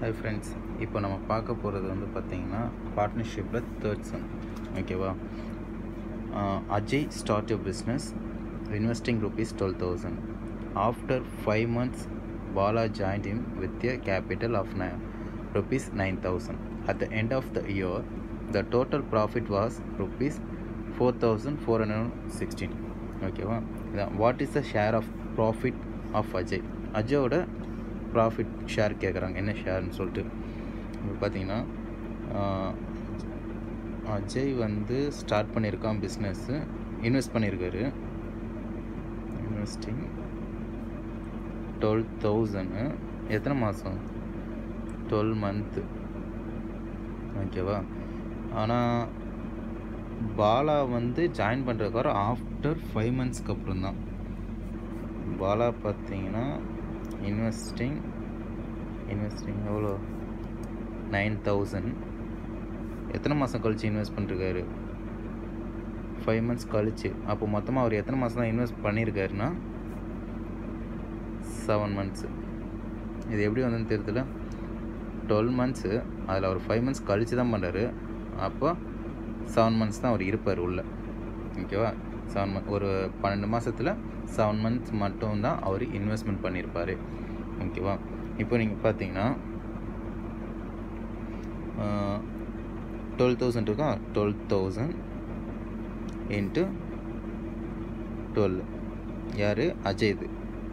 hi friends இப்போ நம்ம பார்க்க போகிறது வந்து பார்த்தீங்கன்னா பார்ட்னர்ஷிப்பில் தேர்ட் சன் ஓகேவா Ajay start a business investing rupees twelve thousand after five months Bala joined him with a capital of nine rupees 9000 at the end of the year the total profit was rupees 4416 ஓகேவா இதான் what is the share of profit of Ajay அஜயோட profit share கேட்குறாங்க என்ன ஷேர்னு சொல்லிட்டு இப்போ பார்த்தீங்கன்னா ஆஹ், அஜய் வந்து start பண்ணியிருக்கான் பிஸ்னஸ்ஸு இன்வெஸ்ட் பண்ணியிருக்காரு இன்வெஸ்டிங் டுவெல் தௌசண்ட் எத்தனை மாதம் டுவெல் மந்த்து ஓகேவா ஆனால் பாலா வந்து ஜாயின் பண்ணுறதுக்கார ஆஃப்டர் ஃபைவ் மந்த்ஸ்க்கு அப்புறம் தான் பாலா பார்த்தீங்கன்னா இன்வெஸ்டிங் இன்வெஸ்டிங் எவ்வளோ நைன் தௌசண்ட் எத்தனை மாதம் கழிச்சு இன்வெஸ்ட் பண்ணிருக்காரு ஃபைவ் மந்த்ஸ் கழிச்சு அப்போ மொத்தமாக அவர் எத்தனை மாதம் தான் இன்வெஸ்ட் பண்ணியிருக்காருன்னா செவன் மந்த்ஸு இது எப்படி வந்ததுன்னு தெரியல டுவெல் மந்த்ஸு அதில் அவர் ஃபைவ் மந்த்ஸ் கழிச்சு தான் பண்ணுறாரு அப்போ செவன் மந்த்ஸ் தான் அவர் இருப்பார் உள்ள ஓகேவா செவன் மந்த் ஒரு பன்னெண்டு மாதத்தில் செவன் மந்த்ஸ் மட்டும் தான் அவர் இன்வெஸ்ட்மெண்ட் பண்ணியிருப்பார் ஓகேவா இப்போ நீங்கள் பார்த்தீங்கன்னா டுவெல் தௌசண்ட் இருக்கா டுவெல் தௌசண்ட் இன்ட்டு டுவெல் யார் அஜய்து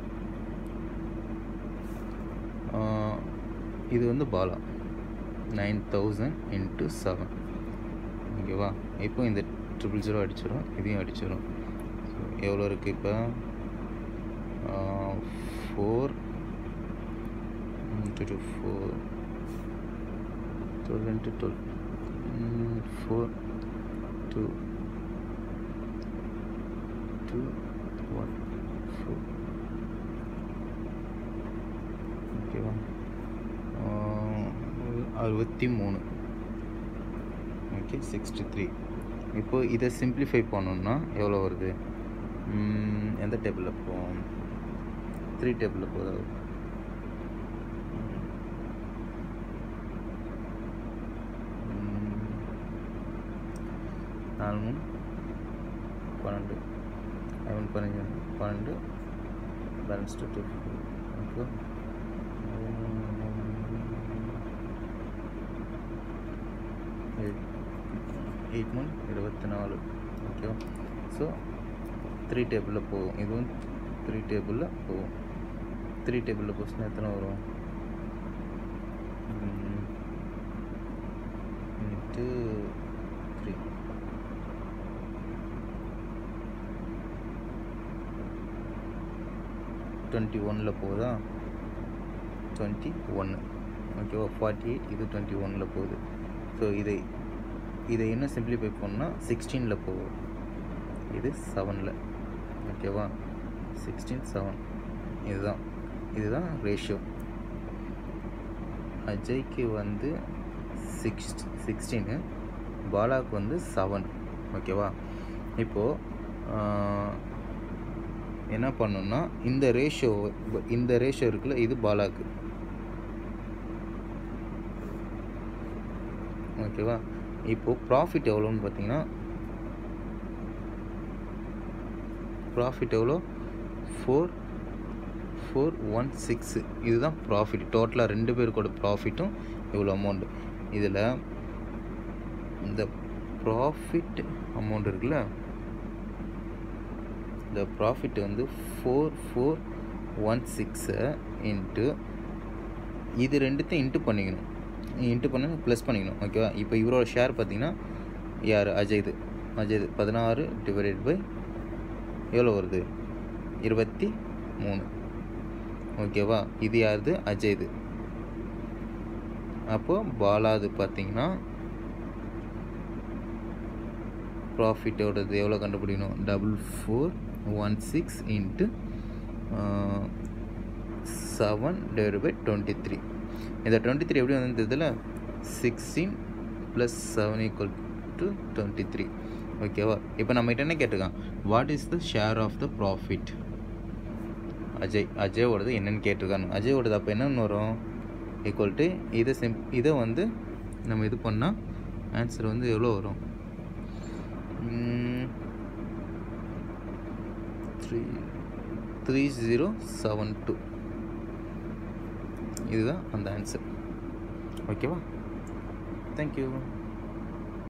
ஆஹ் இது வந்து Bala nine thousand into seven ஓகேவா இப்போ இந்த ட்ரிபிள் ஜீரோ அடிச்சிடும் இதையும் அடிச்சிடும் ஸோ எவ்வளோ இருக்குது இப்போ four into two four twelve into twelve four two two one four ஓகேவா அறுபத்தி மூணு ஓகே சிக்ஸ்டி த்ரீ இப்போ இதை சிம்பிளிஃபை பண்ணணும்னா எவ்வளோ வருது ம், எந்த டேபிளில் போகும் த்ரீ டேபிளில் போகுது ம், நாலு மூணு பன்னெண்டு அவன் பன்னெண்டு பன்னெண்டு balance two two okay eight மூணு இருபத்தி நாலு ஓகேவா ஸோ த்ரீ டேபிளில் போகும் இதுவும் த்ரீ டேபிளில் போகும் த்ரீ டேபிளில் போச்சுன்னா எத்தனை வரும் இன்ட்டு த்ரீ டுவெண்ட்டி ஒனில் போகுதா டுவெண்ட்டி ஒன்று ஓகேவா ஃபார்ட்டி எயிட் இது டுவெண்ட்டி ஒனில் போகுது ஸோ இதை இதை என்ன சிம்பிளிஃபை பண்ணால் சிக்ஸ்டீனில் போகும் இது செவனில் ஓகேவா சிக்ஸ்டீன் செவன் இதுதான் இதுதான் ரேஷியோ அஜய்க்கு வந்து சிக்ஸ் சிக்ஸ்டீனு பாலாவுக்கு வந்து செவன் ஓகேவா இப்போது என்ன பண்ணணும்னா இந்த ரேஷியோ இந்த ரேஷியோ இருக்குல்ல இது பாலாக்கு ஓகேவா இப்போது ப்ராஃபிட் எவ்வளோன்னு பார்த்தீங்கன்னா ப்ராஃபிட் எவ்வளோ ஃபோர் ஃபோர் ஒன் சிக்ஸு இதுதான் ப்ராஃபிட் டோட்டலாக ரெண்டு பேருக்கோட ப்ராஃபிட்டும் இவ்வளோ அமௌண்ட் இதில் இந்த ப்ராஃபிட் அமௌண்ட் இருக்குல்ல இந்த ப்ராஃபிட் வந்து ஃபோர் ஃபோர் ஒன் சிக்ஸை இன்ட்டு இது ரெண்டுத்தையும் இன்ட்டு பண்ணிக்கணும் இன்ட்டு பண்ண ப்ளஸ் பண்ணிக்கணும் ஓகேவா இப்போ இவரோட ஷேர் பார்த்தீங்கன்னா யார் அஜய்து அஜய்து பதினாறு டிவைடட் பை எவ்வளோ வருது இருபத்தி மூணு ஓகேவா இது யாருது அஜய்து அப்போ பாலாது பார்த்தீங்கன்னா ப்ராஃபிட்டோடது எவ்வளோ கண்டுபிடிக்கணும் double four one six into seven divide by twenty three இந்த டுவெண்ட்டி த்ரீ எப்படி வந்து இதில் sixteen plus seven equal to twenty three ஓகேவா இப்போ நம்மகிட்ட என்ன கேட்டிருக்கான் what is the share of the profit Ajay அஜயோடது என்னன்னு கேட்டிருக்காங்க அஜயோடது அப்போ என்னன்னு வரும் ஈக்குவல் டு இதை சிம் இதை வந்து நம்ம இது பண்ணால் ஆன்சர் வந்து எவ்வளோ வரும் three three zero seven two இதுதான் அந்த ஆன்சர் ஓகேவா தேங்க்யூ